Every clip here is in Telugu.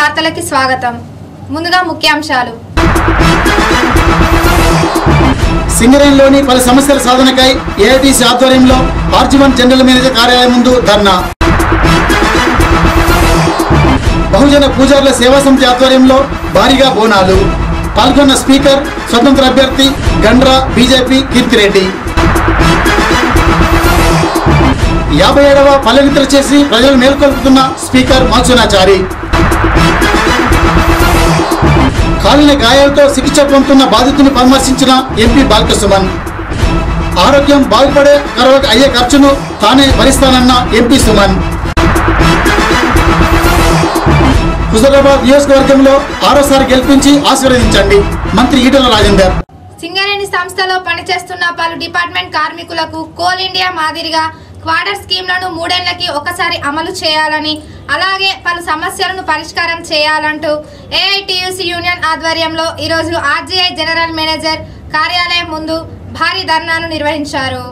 వార్తలకి స్వాగతం ముందుగా ముఖ్యాంశాలు సింగరేణిలోని పలు సమస్యల సాధనకై ఏఐటీసీ ఆధ్వర్యంలో ఆర్జీవన్ జనరల్ మేనేజర్ కార్యాలయం ముందు ధర్నా బహుజన పూజారుల సేవా సమితి ఆధ్వర్యంలో భారీగా బోనాలు పాల్గొన్న స్పీకర్ స్వతంత్ర అభ్యర్థి గండ్రా బీజేపీ కీర్తిరెడ్డి యాభై ఏడవ పల్లెవిత్ర చేసి ప్రజలు మేల్కొల్పుతున్న స్పీకర్ మల్సునాచారి కాలిన గాయాలతో చికిత్స పొందుతున్న బాధితుని పరామర్శించిన ఎంపీ బాలకృష్ణమన్ ఆరోగ్యం బాగుపడే కరవ అయ్యే ఖర్చును తానే భరిస్తానన్న ఎంపీ సుమన్ హుజరాబాద్ నియోజకవర్గంలో ఆరోసారి గెలిపించి ఆశీర్వదించండి మంత్రి ఈటల రాజేందర్ సింగరేణి సంస్థలో పనిచేస్తున్న పలు డిపార్ట్మెంట్ కార్మికులకు కోల్ ఇండియా మాదిరిగా క్వార్టర్ స్కీమ్లను మూడేళ్లకి ఒకసారి అమలు చేయాలని అలాగే పలు సమస్యలను పరిష్కారం చేయాలంటూ ఏఐటియుసి యూనియన్ ఆధ్వర్యంలో ఈరోజు ఆర్జీఐ జనరల్ మేనేజర్ కార్యాలయం ముందు భారీ ధర్నాను నిర్వహించారు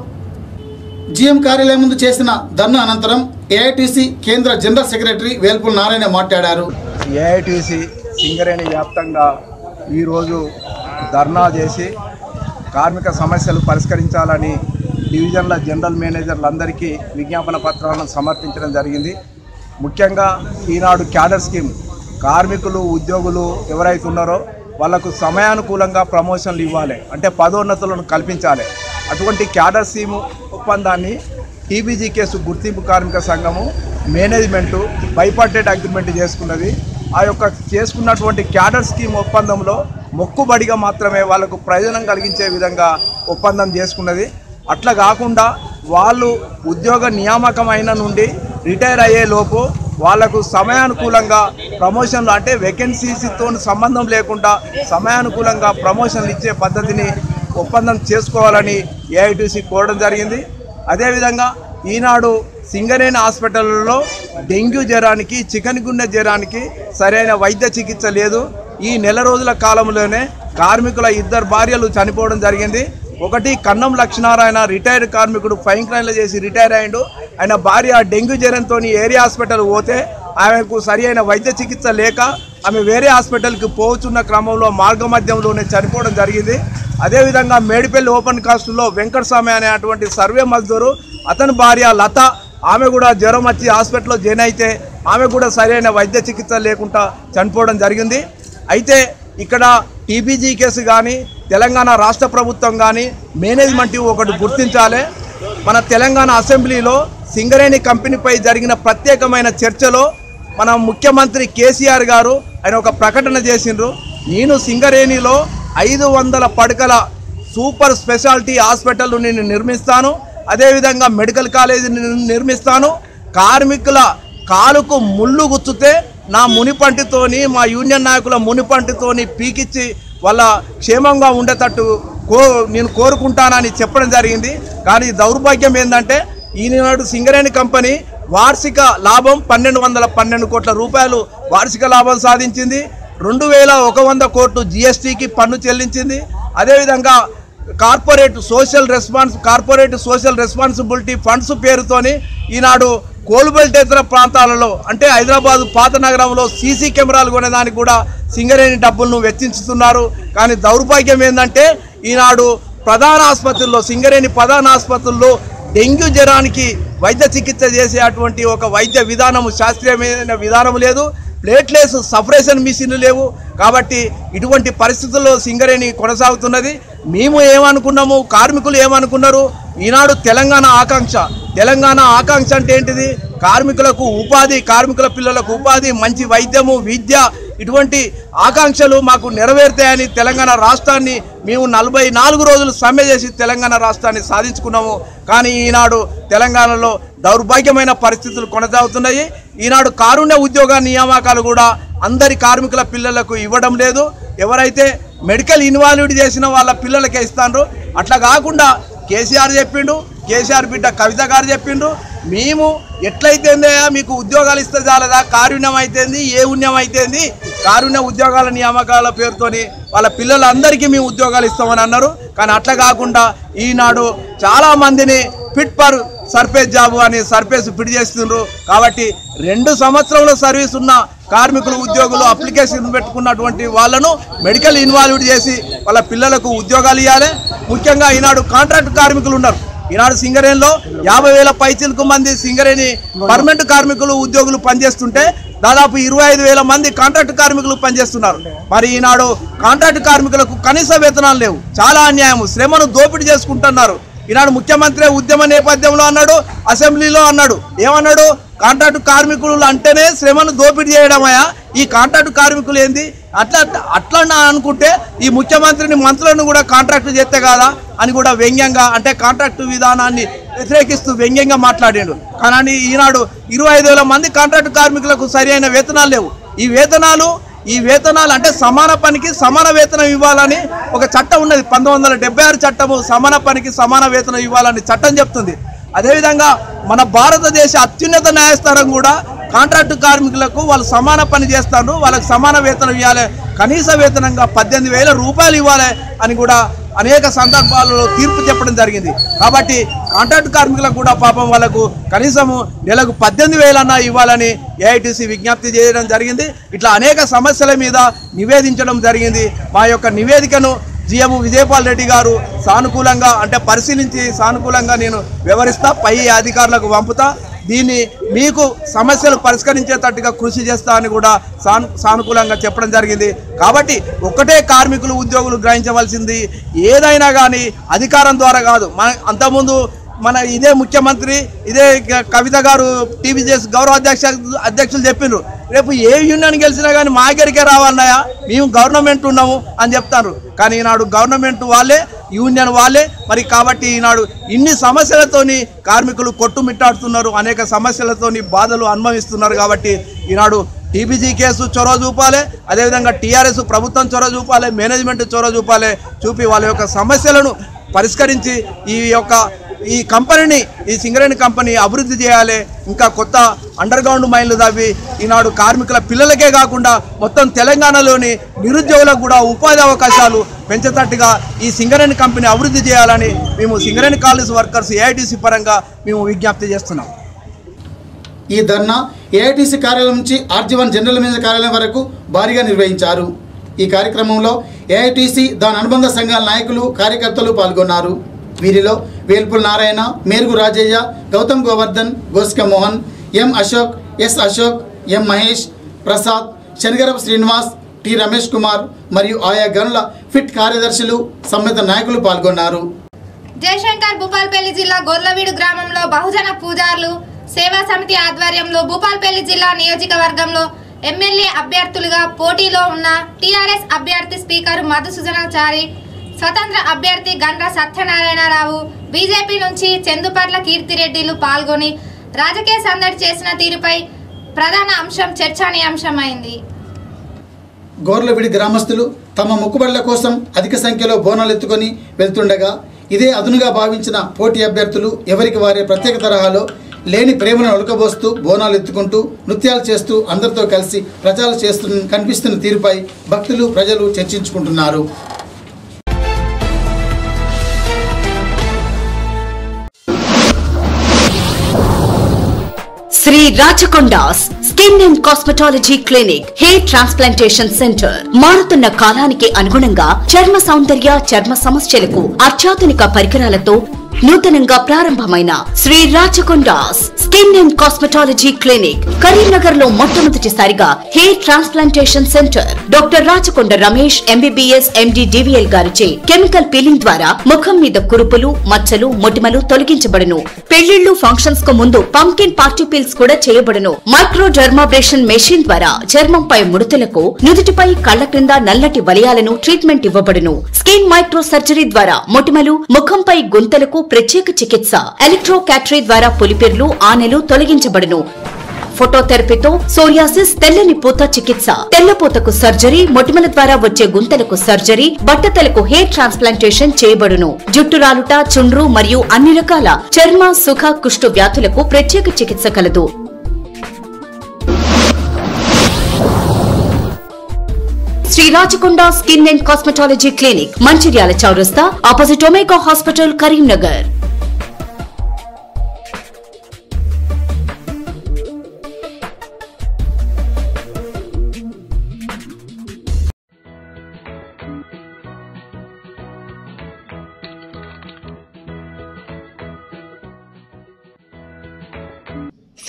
జీఎం కార్యాలయం ముందు చేసిన ధర్నా అనంతరం ఏఐటీసీ కేంద్ర జనరల్ సెక్రటరీ వేల్పుల్ నారాయణ మాట్లాడారు ఏఐటీసీ సింగరేణి వ్యాప్తంగా ఈరోజు ధర్నా చేసి కార్మిక సమస్యలు పరిష్కరించాలని డివిజన్ల జనరల్ మేనేజర్లందరికీ విజ్ఞాపన పత్రాలను సమర్పించడం జరిగింది ముఖ్యంగా ఈనాడు క్యాడర్ స్కీమ్ కార్మికులు ఉద్యోగులు ఎవరైతే ఉన్నారో వాళ్ళకు సమయానుకూలంగా ప్రమోషన్లు ఇవ్వాలి అంటే పదోన్నతులను కల్పించాలి అటువంటి క్యాడర్ స్కీమ్ ఒప్పందాన్ని టీబీజీ కేసు గుర్తింపు కార్మిక సంఘము మేనేజ్మెంటు బైపార్టెడ్ అగ్రిమెంట్ చేసుకున్నది ఆ యొక్క చేసుకున్నటువంటి క్యాడర్ స్కీమ్ ఒప్పందంలో మొక్కుబడిగా మాత్రమే వాళ్ళకు ప్రయోజనం కలిగించే విధంగా ఒప్పందం చేసుకున్నది అట్లా కాకుండా వాళ్ళు ఉద్యోగ నియామకమైన నుండి రిటైర్ అయ్యే లోపు వాళ్లకు సమయానుకూలంగా ప్రమోషన్లు అంటే వేకెన్సీస్తో సంబంధం లేకుండా సమయానుకూలంగా ప్రమోషన్లు ఇచ్చే పద్ధతిని ఒప్పందం చేసుకోవాలని ఏఐటీసీ కోరడం జరిగింది అదేవిధంగా ఈనాడు సింగరేణి హాస్పిటల్లో డెంగ్యూ జ్వరానికి చికెన్ గుండె జ్వరానికి సరైన వైద్య చికిత్స లేదు ఈ నెల రోజుల కాలంలోనే కార్మికుల ఇద్దరు భార్యలు చనిపోవడం జరిగింది ఒకటి కన్నం లక్ష్మీనారాయణ రిటైర్డ్ కార్మికుడు ఫైన్ క్రైన్లు చేసి రిటైర్ అయ్యిండు ఆయన భార్య డెంగ్యూ జ్వరంతో ఏరియా హాస్పిటల్ పోతే ఆమెకు సరి అయిన వైద్య చికిత్స లేక ఆమె వేరే హాస్పిటల్కి పోవచ్చున్న క్రమంలో మార్గ మధ్యంలోనే చనిపోవడం జరిగింది అదేవిధంగా మేడిపల్లి ఓపెన్ కాస్ట్లో వెంకటస్వామి అనేటువంటి సర్వే మజ్దూరు అతని భార్య లత ఆమె కూడా జ్వరం వచ్చి హాస్పిటల్లో జాయిన్ అయితే ఆమె కూడా సరైన వైద్య చికిత్స లేకుండా చనిపోవడం జరిగింది అయితే ఇక్కడ టీబీజీ కేసు కానీ తెలంగాణ రాష్ట్ర ప్రభుత్వం కానీ మేనేజ్మెంట్ ఒకటి గుర్తించాలి మన తెలంగాణ అసెంబ్లీలో సింగరేణి కంపెనీపై జరిగిన ప్రత్యేకమైన చర్చలో మన ముఖ్యమంత్రి కేసీఆర్ గారు ఆయన ఒక ప్రకటన చేసిండ్రు నేను సింగరేణిలో ఐదు వందల పడకల సూపర్ స్పెషాలిటీ హాస్పిటల్ నేను నిర్మిస్తాను అదేవిధంగా మెడికల్ కాలేజీ నిర్మిస్తాను కార్మికుల కాలుకు ముళ్ళు గుచ్చుతే నా మునిపంటితోని మా యూనియన్ నాయకుల మునిపంటితోని పీకిచ్చి వాళ్ళ క్షేమంగా ఉండేటట్టు కో నేను కోరుకుంటానని చెప్పడం జరిగింది కానీ దౌర్భాగ్యం ఏంటంటే ఈనాడు సింగరేణి కంపెనీ వార్షిక లాభం పన్నెండు వందల పన్నెండు కోట్ల రూపాయలు వార్షిక లాభం సాధించింది రెండు వేల ఒక వంద కోట్లు జిఎస్టీకి పన్ను చెల్లించింది అదేవిధంగా corporate social response corporate social responsibility funds పేరుతోని ఈనాడు కోలుబెల్టేతర ప్రాంతాలలో అంటే హైదరాబాద్ పాత నగరంలో సీసీ కెమెరాలు కొనేదానికి కూడా సింగరేణి డబ్బులను వెచ్చించుతున్నారు కానీ దౌర్భాగ్యం ఏంటంటే ఈనాడు ప్రధాన ఆసుపత్రుల్లో సింగరేణి ప్రధాన ఆసుపత్రుల్లో డెంగ్యూ జ్వరానికి వైద్య చికిత్స చేసే అటువంటి ఒక వైద్య విధానం శాస్త్రీయమైన విధానం లేదు ప్లేట్లెస్ సపరేషన్ మిషన్లు లేవు కాబట్టి ఇటువంటి పరిస్థితుల్లో సింగరేణి కొనసాగుతున్నది మేము ఏమనుకున్నాము కార్మికులు ఏమనుకున్నారు ఈనాడు తెలంగాణ ఆకాంక్ష తెలంగాణ ఆకాంక్ష అంటే ఏంటిది కార్మికులకు ఉపాధి కార్మికుల పిల్లలకు ఉపాధి మంచి వైద్యము విద్య ఇటువంటి ఆకాంక్షలు మాకు నెరవేరుతాయని తెలంగాణ రాష్ట్రాన్ని మేము నలభై నాలుగు రోజులు సమ్మె చేసి తెలంగాణ రాష్ట్రాన్ని సాధించుకున్నాము కానీ ఈనాడు తెలంగాణలో దౌర్భాగ్యమైన పరిస్థితులు కొనసాగుతున్నాయి ఈనాడు కారుణ్య ఉద్యోగ నియామకాలు కూడా అందరి కార్మికుల పిల్లలకు ఇవ్వడం లేదు ఎవరైతే మెడికల్ ఇన్వాల్వ్డ్ చేసిన వాళ్ళ పిల్లలకే ఇస్తాండ్రు అట్లా కాకుండా కేసీఆర్ చెప్పిండు కేసీఆర్ బిడ్డ కవిత గారు చెప్పిండ్రు మేము ఎట్లయితేందయ్యా మీకు ఉద్యోగాలు ఇస్తే చాలదా కారుణ్యం అయితేంది ఏ ఉణ్యం అయితేంది కారుణ్య ఉద్యోగాల నియామకాల పేరుతోని వాళ్ళ పిల్లలందరికీ మేము ఉద్యోగాలు ఇస్తామని అన్నారు కానీ అట్లా కాకుండా ఈనాడు చాలా మందిని ఫిట్ పర్ సర్ఫేస్ జాబ్ అని సర్ఫేస్ ఫిట్ చేస్తున్నారు కాబట్టి రెండు సంవత్సరంలో సర్వీస్ ఉన్న కార్మికులు ఉద్యోగులు అప్లికేషన్ పెట్టుకున్నటువంటి వాళ్ళను మెడికల్ ఇన్వాల్వ్ చేసి వాళ్ళ పిల్లలకు ఉద్యోగాలు ఇవ్వాలి ముఖ్యంగా ఈనాడు కాంట్రాక్ట్ కార్మికులు ఉన్నారు ఈనాడు సింగరేణిలో యాభై వేల పైచిలకు మంది సింగరేణి పర్మనెంట్ కార్మికులు ఉద్యోగులు పనిచేస్తుంటే దాదాపు ఇరవై ఐదు వేల మంది కాంట్రాక్ట్ కార్మికులు పనిచేస్తున్నారు మరి ఈనాడు కాంట్రాక్ట్ కార్మికులకు కనీస వేతనాలు లేవు చాలా అన్యాయం శ్రమను దోపిడీ చేసుకుంటున్నారు ఈనాడు ముఖ్యమంత్రి ఉద్యమ నేపథ్యంలో అన్నాడు అసెంబ్లీలో అన్నాడు ఏమన్నాడు కాంట్రాక్ట్ కార్మికులు అంటేనే శ్రమను దోపిడీ చేయడమయ్యా ఈ కాంట్రాక్ట్ కార్మికులు ఏంది అట్లా అట్లా నా అనుకుంటే ఈ ముఖ్యమంత్రిని మంత్రులను కూడా కాంట్రాక్ట్ చేస్తే కాదా అని కూడా వ్యంగ్యంగా అంటే కాంట్రాక్ట్ విధానాన్ని వ్యతిరేకిస్తూ వ్యంగ్యంగా మాట్లాడాడు కానీ ఈనాడు ఇరవై ఐదు వేల మంది కాంట్రాక్ట్ కార్మికులకు సరి అయిన వేతనాలు లేవు ఈ వేతనాలు ఈ వేతనాలు అంటే సమాన పనికి సమాన వేతనం ఇవ్వాలని ఒక చట్టం ఉన్నది పంతొమ్మిది వందల డెబ్బై ఆరు చట్టము సమాన పనికి సమాన వేతనం ఇవ్వాలని చట్టం చెప్తుంది అదేవిధంగా మన భారతదేశ అత్యున్నత న్యాయస్థానం కూడా కాంట్రాక్టు కార్మికులకు వాళ్ళు సమాన పని చేస్తారు వాళ్ళకి సమాన వేతనం ఇవ్వాలి కనీస వేతనంగా పద్దెనిమిది వేల రూపాయలు ఇవ్వాలి అని కూడా అనేక సందర్భాలలో తీర్పు చెప్పడం జరిగింది కాబట్టి కాంట్రాక్ట్ కార్మికులకు కూడా పాపం వాళ్ళకు కనీసము నెలకు పద్దెనిమిది వేలన్నా ఇవ్వాలని ఏఐటీసీ విజ్ఞప్తి చేయడం జరిగింది ఇట్లా అనేక సమస్యల మీద నివేదించడం జరిగింది మా యొక్క నివేదికను జిఎం విజయపాల్ రెడ్డి గారు సానుకూలంగా అంటే పరిశీలించి సానుకూలంగా నేను వివరిస్తా పై అధికారులకు పంపుతా దీన్ని మీకు సమస్యలు పరిష్కరించేటట్టుగా కృషి చేస్తా అని కూడా సాను సానుకూలంగా చెప్పడం జరిగింది కాబట్టి ఒక్కటే కార్మికులు ఉద్యోగులు గ్రహించవలసింది ఏదైనా కానీ అధికారం ద్వారా కాదు మన అంతకుముందు మన ఇదే ముఖ్యమంత్రి ఇదే క- కవిత గారు టీబీజీఎస్ గౌరవ అధ్యక్ష అధ్యక్షులు చెప్పిండ్రు రేపు ఏ యూనియన్ గెలిచినా కానీ మా దగ్గరికే రావాలన్నాయా మేము గవర్నమెంట్ ఉన్నాము అని చెప్తారు కానీ ఈనాడు గవర్నమెంట్ వాళ్ళే యూనియన్ వాళ్ళే మరి కాబట్టి ఈనాడు ఇన్ని సమస్యలతోని కార్మికులు కొట్టుమిట్టాడుతున్నారు అనేక సమస్యలతోని బాధలు అనుభవిస్తున్నారు కాబట్టి ఈనాడు టీబీజీ కేసు చొరవ చూపాలి అదేవిధంగా టీఆర్ఎస్ ప్రభుత్వం చొరవ చూపాలి మేనేజ్మెంట్ చొరవ చూపాలి చూపి వాళ్ళ యొక్క సమస్యలను పరిష్కరించి ఈ యొక్క ఈ కంపెనీని ఈ సింగరేణి కంపెనీ అభివృద్ధి చేయాలి ఇంకా కొత్త అండర్ గ్రౌండ్ మైన్లు తవ్వి ఈనాడు కార్మికుల పిల్లలకే కాకుండా మొత్తం తెలంగాణలోని నిరుద్యోగులకు కూడా ఉపాధి అవకాశాలు పెంచేటట్టుగా ఈ సింగరేణి కంపెనీ అభివృద్ధి చేయాలని మేము సింగరేణి కాలేజ్ వర్కర్స్ ఏఐటీసీ పరంగా మేము విజ్ఞప్తి చేస్తున్నాం ఈ ధర్నా ఏఐటీసీ కార్యాలయం నుంచి ఆర్జీవన్ జనరల్ మేనేజర్ కార్యాలయం వరకు భారీగా నిర్వహించారు ఈ కార్యక్రమంలో ఏఐటీసీ దాని అనుబంధ సంఘాల నాయకులు కార్యకర్తలు పాల్గొన్నారు వీరిలో Velpula Narayana Merugu Rajaiah Gautam Govardhan Goska Mohan M Ashok S Ashok M Mahesh Prasad Shanagarapu Srinivas T Ramesh Kumar మరియు ఆయా గనుల ఫిట్ కార్యదర్శులు సమ్మెత నాయకులు పాల్గొన్నారు జయశంకర్ భూపాల్పల్లి జిల్లా గొర్లవీడు గ్రామంలో బహుజన పూజారులు సేవా సమితి ఆధ్వర్యంలో భూపాల్పల్లి జిల్లా నియోజకవర్గంలో ఎమ్మెల్యే అభ్యర్థులుగా పోటీలో ఉన్న టీఆర్ఎస్ అభ్యర్థి స్పీకర్ మధుసూదనాచారి స్వతంత్ర అభ్యర్థి గండ్ర సత్యనారాయణరావు బీజేపీ నుంచి చందుపట్ల కీర్తిరెడ్డిలు పాల్గొని రాజకీయ సందడి చేసిన తీరుపై ప్రధాన అంశం చర్చానీయాంశమైంది గోర్లవిడి గ్రామస్తులు తమ మొక్కుబడుల కోసం అధిక సంఖ్యలో బోనాలు ఎత్తుకొని వెళ్తుండగా ఇదే అదునుగా భావించిన పోటీ అభ్యర్థులు ఎవరికి వారే ప్రత్యేక తరహాలో లేని ప్రేమను ఒలకబోస్తూ బోనాలు ఎత్తుకుంటూ నృత్యాలు చేస్తూ అందరితో కలిసి ప్రచారం చేస్తున్న కనిపిస్తున్న తీరుపై భక్తులు ప్రజలు చర్చించుకుంటున్నారు Shri Rachakondas skin and cosmetology clinic hair transplantation centre మారుతున్న కాలానికి అనుగుణంగా చర్మ సౌందర్య చర్మ సమస్యలకు అత్యాధునిక పరికరాలతో నూతనంగా ప్రారంభమైన Shri Rachakondas skin and cosmetology clinic Karimnagar లో మొట్టమొదటిసారిగా hair transplantation centre doctor Rachakonda Ramesh MBBS MD DVL గారిచే కెమికల్ పీలింగ్ ద్వారా ముఖం మీద కురుపులు మచ్చలు మొటిమలు తొలగించబడును పెళ్లిళ్లు ఫంక్షన్స్ కు ముందు పంకిన్ పార్టీ పీల్స్ కూడా చేయబడును మైక్రో డర్మాబ్రేషన్ మెషిన్ ద్వారా చర్మంపై ముడతలకు నుదుటిపై కళ్ల క్రింద నల్లటి వలయాలను ట్రీట్మెంట్ ఇవ్వబడును స్కిన్ మైక్రో సర్జరీ ద్వారా మొటిమలు ముఖంపై గుంతలకు ప్రత్యేక చికిత్స ఎలక్ట్రో క్యాటరీ ద్వారా పులిపిర్లు ఆనెలు తొలగించబడును ఫోటోథెరపీతో సోరియాసిస్ తెల్లని పూత చికిత్స తెల్లపూతకు సర్జరీ మొటిమల ద్వారా వచ్చే గుంతలకు సర్జరీ బట్టతలకు హెయిర్ ట్రాన్స్ప్లాంటేషన్ చేయబడును జుట్టు రాలుట చుండ్రు మరియు అన్ని రకాల చర్మ సుఖ కుష్టు వ్యాధులకు ప్రత్యేక చికిత్స కలదు Shri Rachakonda skin and cosmetology clinic Mancherial చౌరస్తా opposite Omega hospital Karimnagar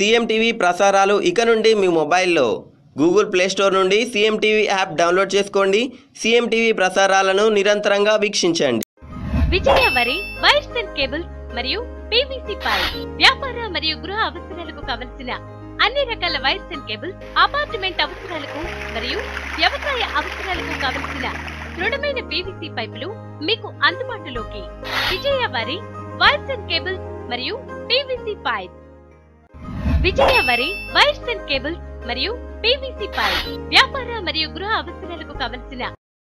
CM TV ప్రసారాలు ఇక నుండి మీ మొబైల్లో గూగుల్ ప్లే స్టోర్ నుండి సీఎం టీవీ యాప్ డౌన్లోడ్ చేసుకోండి సీఎం టీవీ ప్రసారాలను నిరంతరంగా వీక్షించండి Vijaya Vari wires and cables మరియు పీవీసీ పైప్ వ్యాపార మరియు గృహ అవసరాలకు కావలసిన అన్ని రకాల వైర్స్ అండ్ కేబుల్స్ అపార్ట్మెంట్ అవసరాలకు మరియు వ్యవసాయ అవసరాలకు కావలసిన దృఢమైన పీవీసీ పైపులు మీకు అందుబాటులోకి Vijaya Vari wires and cables మరియు PVC pipe Vijaya Vari wires and cables మరియు పీవీసీ పైప్ వ్యాపార మరియు గృహ అవసరాలకు కావలసిన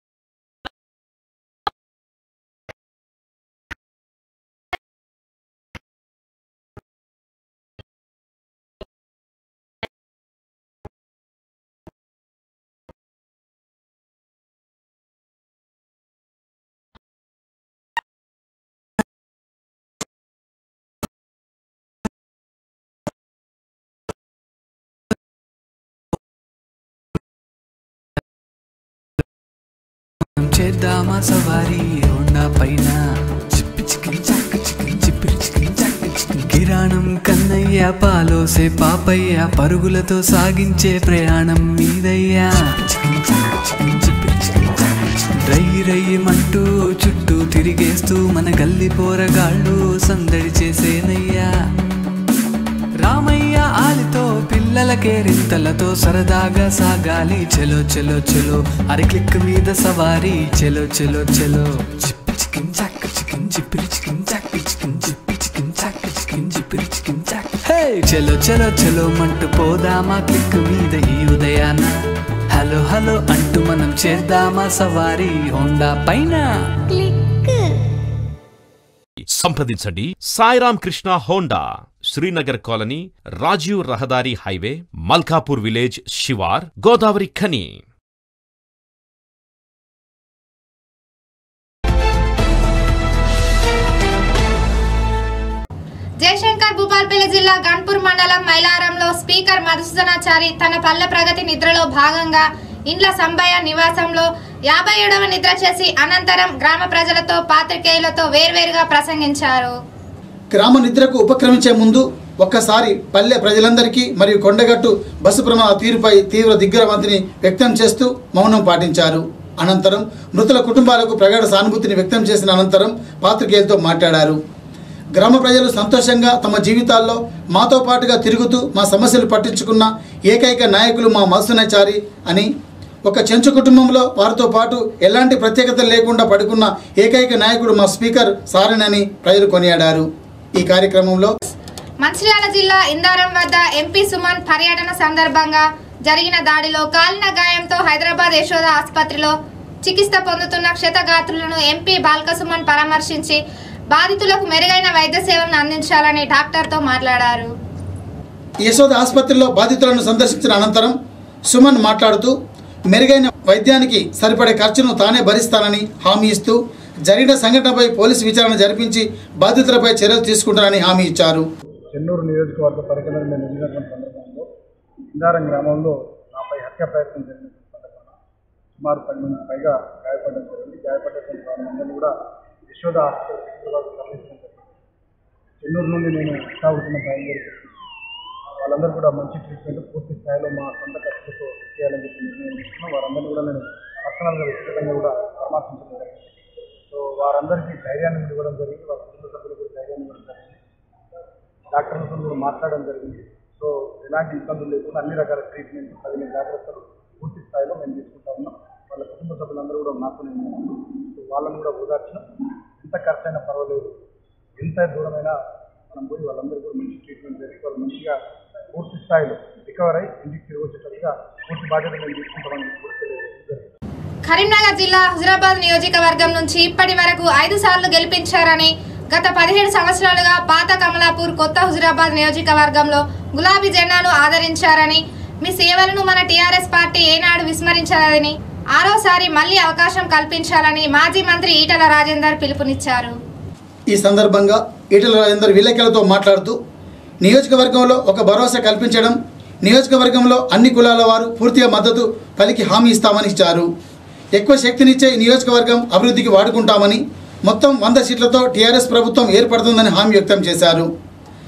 చేద్దామా సవారీ హోండా పైన చిప్పి చికిన్ చాక్ చికిన్ చిప్పిరి చికిన్ చాక్ చికిన్ కిరాణం కన్నయ్య పాలోసే పాపయ్య పరుగులతో సాగించే ప్రయాణం మీదయ్యా చికిన్ చాక్ చికిన్ చిప్పిరి చికిన్ చాక్ చికిన్. రై రయ్యమంటూ చుట్టూ తిరిగేస్తూ మన గల్లి పోరగాళ్ళు సందడి చేసేనయ్యా రామయ్య ఆలితో పిల్లల కేరింతలతో సరదాగా సాగాలి చెలో చెలో చెలో అరి క్లిక్ మీద సవారీ చెలో చెలో చెలో చిప్పి చికిన్ చాక్ చికిన్ చిప్పిరి చికిన్ చాక్ చికిన్ చిప్పి చికిన్ చాక్ చికిన్ చిప్పిరి చికిన్ చాక్ హే చెలో చెలో చెలో మంటూ పోదామా క్లిక్ మీద ఈ ఉదయాన హలో హలో అంటూ మనం చేద్దామా సవారీ హోండా పైన సంప్రదించండి సాయిరామ్ కృష్ణ హోండా శ్రీనగర్ కాలనీ రాజీవ్ రహదారి హైవే మల్కాపూర్ విలేజ్ శివార్ గోదావరి ఖని జయశంకర్ భూపాల్పల్లి జిల్లా గన్పూర్ మండలం మైలారంలో స్పీకర్ మధుసూదనాచారి తన పల్లె ప్రగతి నిద్రలో భాగంగా ఇండ్ల సంబయ్య నివాసంలో యాభై ఏడవ నిద్ర చేసి అనంతరం గ్రామ ప్రజలతో పాత్రికేయులతో వేర్వేరుగా ప్రసంగించారు గ్రామ నిద్రకు ఉపక్రమించే ముందు ఒక్కసారి పల్లె ప్రజలందరికీ మరియు కొండగట్టు బస్సు ప్రమాద తీరుపై తీవ్ర దిగ్భ్రాంతిని వ్యక్తం చేస్తూ మౌనం పాటించారు అనంతరం మృతుల కుటుంబాలకు ప్రగాఢ సానుభూతిని వ్యక్తం చేసిన అనంతరం పాత్రికేయులతో మాట్లాడారు గ్రామ ప్రజలు సంతోషంగా తమ జీవితాల్లో మాతో పాటుగా తిరుగుతూ మా సమస్యలు పట్టించుకున్న ఏకైక నాయకులు మా మత్స్యనాచారి అని ఒక చెంచు కుటుంబంలో వారితో పాటు ఎలాంటి ప్రత్యేకత లేకుండా పడుకున్న ఏకైక నాయకుడు మా స్పీకర్ సారేనని ప్రజలు కొనియాడారు ఈ కార్యక్రమంలో మంచిర్యాల జిల్లా ఇందారం వద్ద ఎంపీ సుమన్ పర్యటన సందర్భంగా జరిగిన దాడిలో కాలిన గాయంతో హైదరాబాద్ యశోద ఆసుపత్రిలో చికిత్స పొందుతున్న క్షతగాత్రులను ఎంపీ బాల్క సుమన్ పరామర్శించి బాధితులకు మెరుగైన వైద్య సేవలను అందించాలని డాక్టర్తో మాట్లాడారు యశోద ఆసుపత్రిలో బాధితులను సందర్శించిన అనంతరం సుమన్ మాట్లాడుతూ మెరుగైన వైద్యానికి సరిపడే ఖర్చును తానే భరిస్తానని హామీ ఇస్తూ జరిగిన సంఘటనపై పోలీసు విచారణ జరిపించి బాధితులపై చర్యలు తీసుకుంటానని హామీ ఇచ్చారు చెన్నూరు నియోజకవర్గ పరిధిలో నేను వెళ్ళినటువంటి సందర్భంలో ఇందారం గ్రామంలో నాపై హత్య ప్రయత్నం జరిగిన సందర్భంగా సుమారు పది మంది పైగా గాయపడడం జరిగింది గాయపడ్డటువంటి వాళ్ళందరినీ కూడా యశోద హాస్పిటల్ సికింద్రాబాద్ తరలించడం జరిగింది చెన్నూరు నుండి నేను విశాఖపట్నం బయలుదేరి వాళ్ళందరూ కూడా మంచి ట్రీట్మెంట్ పూర్తి స్థాయిలో మా సొంత ఖర్చులతో చేయాలని చెప్పి నిర్ణయం తీసుకున్నాం వారందరినీ కూడా నేను పర్సనల్గా వ్యక్తిగతంగా కూడా పరామర్శించడం జరిగింది సో వారందరికీ ధైర్యాన్ని ఇవ్వడం జరిగింది వారి కుటుంబ సభ్యులకు కూడా ధైర్యాన్ని ఇవ్వడం జరిగింది డాక్టర్లతో కూడా మాట్లాడడం జరిగింది సో ఎలాంటి ఇబ్బందులు లేకుండా అన్ని రకాల ట్రీట్మెంట్ తగిన జాగ్రత్తలు పూర్తి స్థాయిలో మేము తీసుకుంటా ఉన్నాం వాళ్ళ కుటుంబ సభ్యులందరూ కూడా మాతో ఉన్నారు సో వాళ్ళని కూడా ఓదార్చినాం ఎంత ఖర్చు అయినా పర్వాలేదు ఎంత దూరమైనా మనం పోయి వాళ్ళందరూ కూడా మంచి ట్రీట్మెంట్ జరిగి వాళ్ళు మంచిగా పూర్తి స్థాయిలో రికవర్ అయ్యి ఇంటికి తిరిగి వచ్చేటట్టుగా పూర్తి బాధ్యత మేము తీసుకుంటామని కూడా తెలియజేయడం జరిగింది కరీంనగర్ జిల్లా హుజరాబాద్ నియోజకవర్గం నుంచి ఇప్పటి వరకు ఐదు సార్లు గెలిపించారని గత పదిహేడు సంవత్సరాలుగా పాత కమలాపూర్ కొత్త హుజరాబాద్ నియోజకవర్గంలో గులాబీ జెండాను ఆదరించారని మీ సేవలను మన టీఆర్ఎస్ పార్టీ ఏనాడు విస్మరించాలని ఆరోసారి మళ్లీ అవకాశం కల్పించాలని మాజీ మంత్రి ఈటల రాజేందర్ పిలుపునిచ్చారు ఈ సందర్భంగా ఈటల రాజేందర్ విలేకరులతో మాట్లాడుతూ నియోజకవర్గంలో ఒక భరోసా కల్పించడం నియోజకవర్గంలో అన్ని కులాల వారు పూర్తిగా మద్దతు పలికి హామీ ఇస్తామని ఇచ్చారు ఎక్కువ శక్తినిచ్చే ఈ నియోజకవర్గం అభివృద్ధికి వాడుకుంటామని మొత్తం వంద సీట్లతో టీఆర్ఎస్ ప్రభుత్వం ఏర్పడుతుందని హామీ వ్యక్తం చేశారు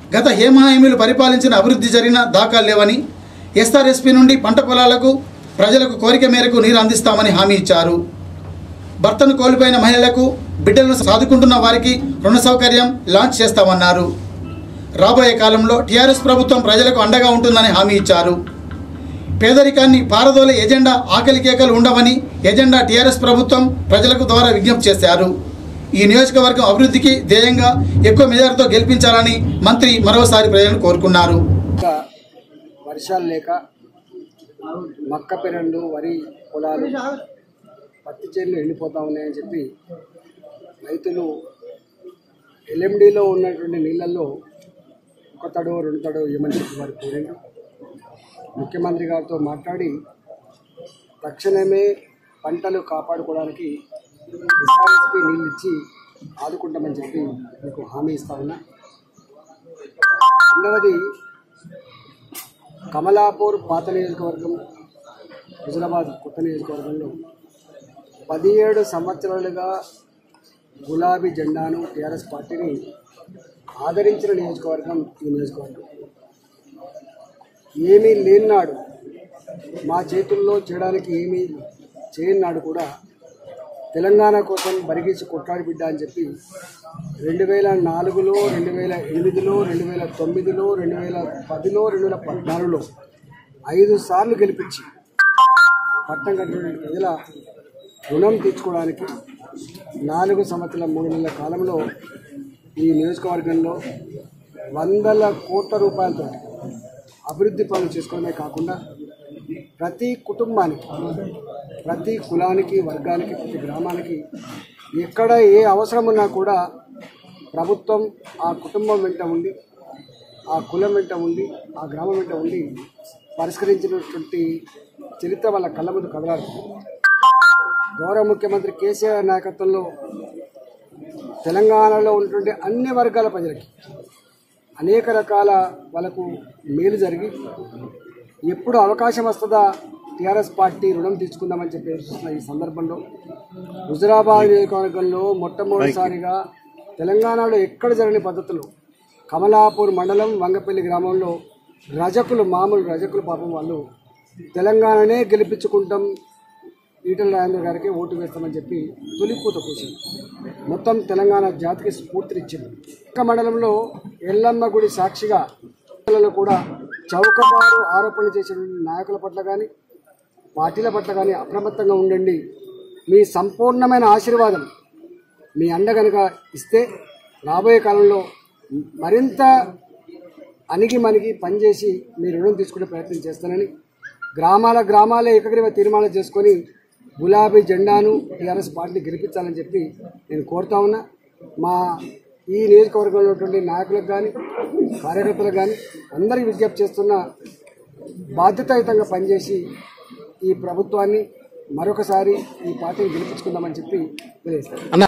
గత హేమాహేమీలు పరిపాలించిన అభివృద్ధి జరిగిన దాఖలు లేవని ఎస్ఆర్ఎస్పీ నుండి పంట పొలాలకు ప్రజలకు కోరిక మేరకు నీరు అందిస్తామని హామీ ఇచ్చారు భర్తను కోల్పోయిన మహిళలకు బిడ్డలను సాదుకుంటున్న వారికి రుణ సౌకర్యం లాంచ్ చేస్తామన్నారు రాబోయే కాలంలో టీఆర్ఎస్ ప్రభుత్వం ప్రజలకు అండగా ఉంటుందని హామీ ఇచ్చారు పేదరికాన్ని పారదోలే ఎజెండా ఆకలి కేకలు ఉండవని ఎజెండా టీఆర్ఎస్ ప్రభుత్వం ప్రజలకు ద్వారా విజ్ఞప్తి చేశారు ఈ నియోజకవర్గం అభివృద్ధికి ధ్యేయంగా ఎక్కువ మెజార్టీతో గెలిపించాలని మంత్రి మరోసారి ప్రజలను కోరుకున్నారు ఇంకా వర్షాలు లేక మక్క పెరళ్ళు వరి పొలాలు పత్తి చేనులు ఎండిపోతా ఉన్నాయని చెప్పి రైతులు ఎల్ఎండిలో ఉన్నటువంటి నీళ్ళల్లో ఒక తడవ రెండు తడవ ఇవ్వమని చెప్పి వారు కోరిండు ముఖ్యమంత్రి గారితో మాట్లాడి తక్షణమే పంటలు కాపాడుకోవడానికి ఎస్ఆర్ఎస్పి నీళ్ళు ఇచ్చి ఆదుకుంటామని చెప్పి మీకు హామీ ఇస్తా ఉన్నా రెండవది కమలాపూర్ పాత నియోజకవర్గం హుజరాబాద్ కొత్త నియోజకవర్గంలో పదిహేడు సంవత్సరాలుగా గులాబీ జెండాను టీఆర్ఎస్ పార్టీని ఆదరించిన నియోజకవర్గం ఈ నియోజకవర్గం ఏమీ లేనినాడు మా చేతుల్లో చేయడానికి ఏమీ చేయనినాడు కూడా తెలంగాణ కోసం బరిగీసి కొట్లాడి బిడ్డ అని చెప్పి రెండు వేల నాలుగులో రెండు వేల ఎనిమిదిలో రెండు వేల తొమ్మిదిలో రెండు వేల పదిలో రెండు వేల పద్నాలుగులో ఐదు సార్లు గెలిపించి పట్టం కట్టినటువంటి ప్రజల రుణం తీర్చుకోవడానికి నాలుగు సంవత్సరాల మూడు నెలల కాలంలో ఈ నియోజకవర్గంలో వందల కోట్ల రూపాయలతో అభివృద్ధి పనులు చేసుకోవడమే కాకుండా ప్రతి కుటుంబానికి ప్రతి కులానికి వర్గానికి ప్రతి గ్రామానికి ఎక్కడ ఏ అవసరం ఉన్నా కూడా ప్రభుత్వం ఆ కుటుంబం వెంట ఉండి ఆ కులం వెంట ఉండి ఆ గ్రామం వెంట ఉండి పరిష్కరించినటువంటి చరిత్ర వాళ్ళ కళ్ళ ముందు కదలారు గౌరవ ముఖ్యమంత్రి కేసీఆర్ నాయకత్వంలో తెలంగాణలో ఉన్నటువంటి అన్ని వర్గాల ప్రజలకి అనేక రకాల వాళ్ళకు మేలు జరిగి ఎప్పుడు అవకాశం వస్తుందా టీఆర్ఎస్ పార్టీ రుణం తీసుకుందామని చెప్పి చూస్తున్న ఈ సందర్భంలో హుజరాబాద్ నియోజకవర్గంలో మొట్టమొదటిసారిగా తెలంగాణలో ఎక్కడ జరగని పద్ధతులు కమలాపూర్ మండలం వంగపల్లి గ్రామంలో రజకులు మామూలు రజకులు పాపం వాళ్ళు తెలంగాణనే గెలిపించుకుంటాం ఈటల రాజేంద్ర గారికి ఓటు వేస్తామని చెప్పి తొలిపూత కూర్చుంది మొత్తం తెలంగాణ జాతికి స్ఫూర్తినిచ్చింది ఒక్క మండలంలో ఎల్లమ్మ గుడి సాక్షిగా పిల్లలు కూడా చౌకబారు ఆరోపణలు చేసిన నాయకుల పట్ల కానీ పార్టీల పట్ల కానీ అప్రమత్తంగా ఉండండి మీ సంపూర్ణమైన ఆశీర్వాదం మీ అండ కనుక ఇస్తే రాబోయే కాలంలో మరింత అణిగి మణిగి పనిచేసి మీ రుణం తీసుకునే ప్రయత్నం చేస్తానని గ్రామాల గ్రామాలే ఏకగ్రీవ తీర్మానం చేసుకొని గులాబీ జెండాను టీఆర్ఎస్ పార్టీని గెలిపించాలని చెప్పి నేను కోరుతా ఉన్నా మా ఈ నియోజకవర్గంలో ఉన్నటువంటి నాయకులకు కానీ కార్యకర్తలకు కానీ అందరికీ విజ్ఞప్తి చేస్తున్న బాధ్యతాయుతంగా పనిచేసి ఈ ప్రభుత్వాన్ని మరొకసారి ఈ పార్టీని గెలిపించుకుందామని చెప్పి తెలియజేస్తాను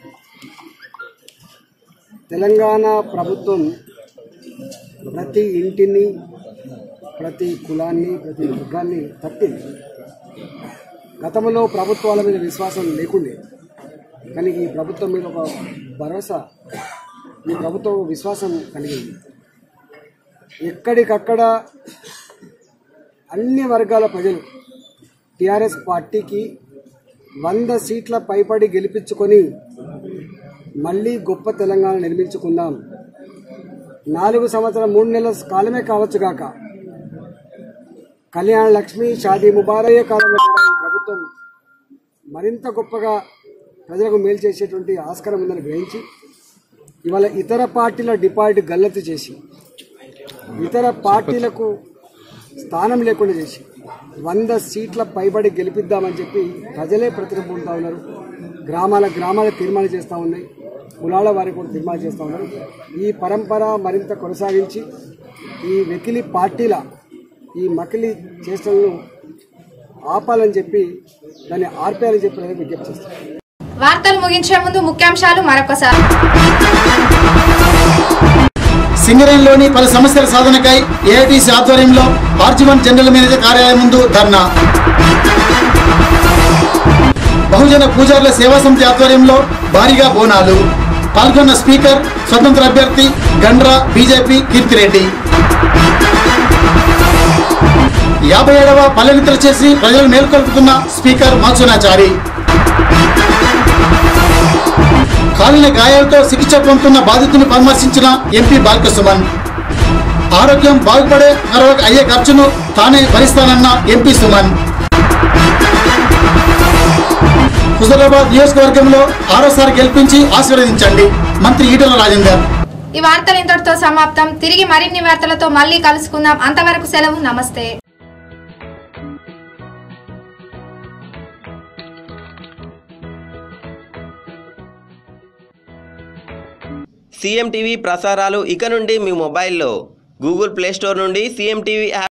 తెలంగాణ ప్రభుత్వం ప్రతి ఇంటిని ప్రతి కులాన్ని ప్రతి వర్గాన్ని తట్టింది గతంలో ప్రభుత్వాల మీద విశ్వాసం లేకుండే కానీ ఈ ప్రభుత్వం మీద ఒక భరోసా ఈ ప్రభుత్వం విశ్వాసం కలిగింది ఎక్కడికక్కడ అన్ని వర్గాల ప్రజలు టీఆర్ఎస్ పార్టీకి వంద సీట్ల పైపడి గెలిపించుకొని మళ్ళీ గొప్ప తెలంగాణ నిర్మించుకుందాం నాలుగు సంవత్సరం మూడు నెలల కాలమే కావచ్చు గాక కళ్యాణ లక్ష్మి షాదీ ముబారయ్య కాలంలో కూడా ఈ ప్రభుత్వం మరింత గొప్పగా ప్రజలకు మేలు చేసేటువంటి ఆస్కారం ఉందని గ్రహించి ఇవాళ ఇతర పార్టీల డిపాజిట్ గల్లతి చేసి ఇతర పార్టీలకు స్థానం లేకుండా చేసి వంద సీట్ల పైబడి గెలిపిద్దామని చెప్పి ప్రజలే ప్రతిరూపుతా ఉన్నారు గ్రామాల గ్రామాల తీర్మానం చేస్తూ ఉన్నాయి కులాల వారికి కూడా తీర్మానం చేస్తూ ఉన్నారు ఈ పరంపర మరింత కొనసాగించి ఈ వెకిలి పార్టీల ఈ మకిలి చేష్టలను ఆపాలని చెప్పి దాన్ని ఆర్పేయాలని చెప్పి ప్రజలకు విజ్ఞప్తి చేస్తాను వార్తలు ముగించే ముందు ముఖ్యాంశాలు మరొకసారి సింగరేణిలోని పలు సమస్యల సాధనకై ఏఐటీసీ ఆధ్వర్యంలో ఆర్జీవన్ జనరల్ మేనేజర్ కార్యాలయం ముందు ధర్నా బహుజన పూజారుల సేవా సమితి ఆధ్వర్యంలో భారీగా బోనాలు పాల్గొన్న స్పీకర్ స్వతంత్ర అభ్యర్థి గండ్రా బీజేపీ కీర్తిరెడ్డి యాభై ఏడవ పల్లెనిత్ర చేసి ప్రజలు మేల్కొల్పుతున్న స్పీకర్ మాచునాచారి కాలిన గాయాలతో చికిత్స పొందుతున్న బాధితుని పరామర్శించిన ఎంపీ బాల్కసుమన్ ఆరోగ్యం బాగుపడే మరొక అయ్యే ఖర్చును తానే భరిస్తానన్న ఎంపీ సుమన్ హుజరాబాద్ నియోజకవర్గంలో ఆరోసారి గెలిపించి ఆశీర్వదించండి మంత్రి ఈటల రాజేందర్ ఈ వార్తలు ఇంతటితో సమాప్తం తిరిగి మరిన్ని వార్తలతో మళ్ళీ కలుసుకుందాం అంతవరకు సెలవు నమస్తే సీఎం టీవీ ప్రసారాలు ఇక నుండి మీ మొబైల్లో గూగుల్ ప్లే స్టోర్ నుండి సీఎం టీవీ యాప్